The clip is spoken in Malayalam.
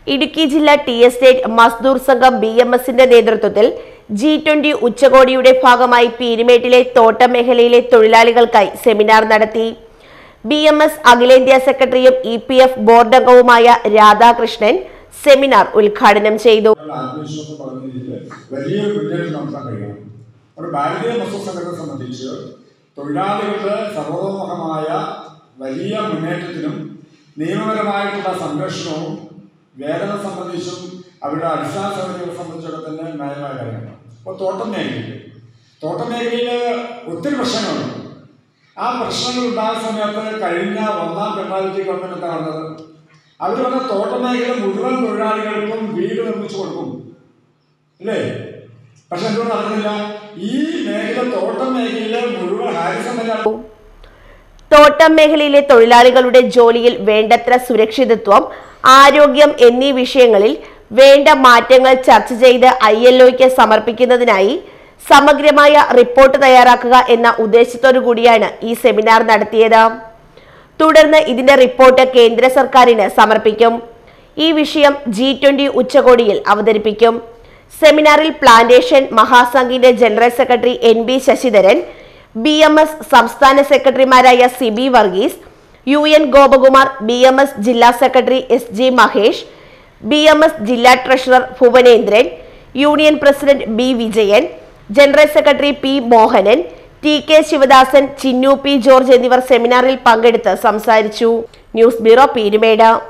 ഇടുക്കി ജില്ലാ ടി എസ്റ്റേറ്റ് മസ്ദൂർ സംഘം ബി എം എസിന്റെ നേതൃത്വത്തിൽ ജി ട്വന്റി ഉച്ചകോടിയുടെ ഭാഗമായി പീരുമേട്ടിലെ തോട്ടം മേഖലയിലെ തൊഴിലാളികൾക്കായി സെമിനാർ നടത്തി ബി എം എസ് അഖിലേന്ത്യാ സെക്രട്ടറിയും ഇ പി എഫ് ബോർഡ് അംഗവുമായ രാധാകൃഷ്ണൻ സെമിനാർ ഉദ്ഘാടനം ചെയ്തു ആത്മവിശ്വാസം പറഞ്ഞ രീതിയിൽ വലിയൊരു മുന്നേറ്റം നടത്താൻ കഴിയണം ഒരു ഭാരതീയ മസൂർ സംഘത്തെ സംബന്ധിച്ച് തൊഴിലാളികളുടെ സർവതോമുഖമായ വലിയ മുന്നേറ്റത്തിനും നിയമപരമായിട്ടുള്ള സംരക്ഷണവും വേതനം സംബന്ധിച്ചും അവരുടെ അടിസ്ഥാന സൗകര്യങ്ങളെ സംബന്ധിച്ചൊക്കെ തന്നെ ന്യായമായ കാര്യമാണ് അപ്പോൾ തോട്ടം മേഖലയിൽ തോട്ടം മേഖലയിൽ ഒത്തിരി പ്രശ്നങ്ങളുണ്ട് ആ പ്രശ്നങ്ങൾ ഉണ്ടായ സമയത്ത് കഴിഞ്ഞ ഒന്നാം പിണറായി ഗവൺമെന്റ് എന്താ പറഞ്ഞത് അവർ പറഞ്ഞ തോട്ടം മേഖല മുഴുവൻ തൊഴിലാളികൾക്കും വീട് നിർമ്മിച്ചു കൊടുക്കും അല്ലേ പക്ഷെ എന്തുകൊണ്ട് നടക്കുന്നില്ല ഈ മേഖല തോട്ടം മേഖലയിലെ മുഴുവൻ ഹാരിസൺ ബജാർ തോട്ടം മേഖലയിലെ തൊഴിലാളികളുടെ ജോലിയിൽ വേണ്ടത്ര സുരക്ഷിതത്വം ആരോഗ്യം എന്നീ വിഷയങ്ങളിൽ വേണ്ട മാറ്റങ്ങൾ ചർച്ച ചെയ്ത് ഐ എൽ ഒയ്ക്ക് സമർപ്പിക്കുന്നതിനായി സമഗ്രമായ റിപ്പോർട്ട് തയ്യാറാക്കുക എന്ന ഉദ്ദേശത്തോടു കൂടിയാണ് ഈ സെമിനാർ നടത്തിയത് തുടർന്ന് ഇതിന്റെ റിപ്പോർട്ട് കേന്ദ്ര സർക്കാരിന് സമർപ്പിക്കും ഈ വിഷയം ജി ട്വന്റി ഉച്ചകോടിയിൽ അവതരിപ്പിക്കും സെമിനാറിൽ പ്ലാന്റേഷൻ മഹാസംഘിന്റെ general secretary N B Sasidharan B M S സംസ്ഥാന സെക്രട്ടറിമാരായ C B Varghese U N Gopakumar B M S ജില്ലാ secretary S G Mahesh B M S ജില്ലാ treasurer Bhuvanendran union president B Vijayan general secretary P Mohanan T K Sivadasan Chinnu P George എന്നിവർ സെമിനാറിൽ പങ്കെടുത്ത് സംസാരിച്ചു ന്യൂസ് ബ്യൂറോ പീരുമേട്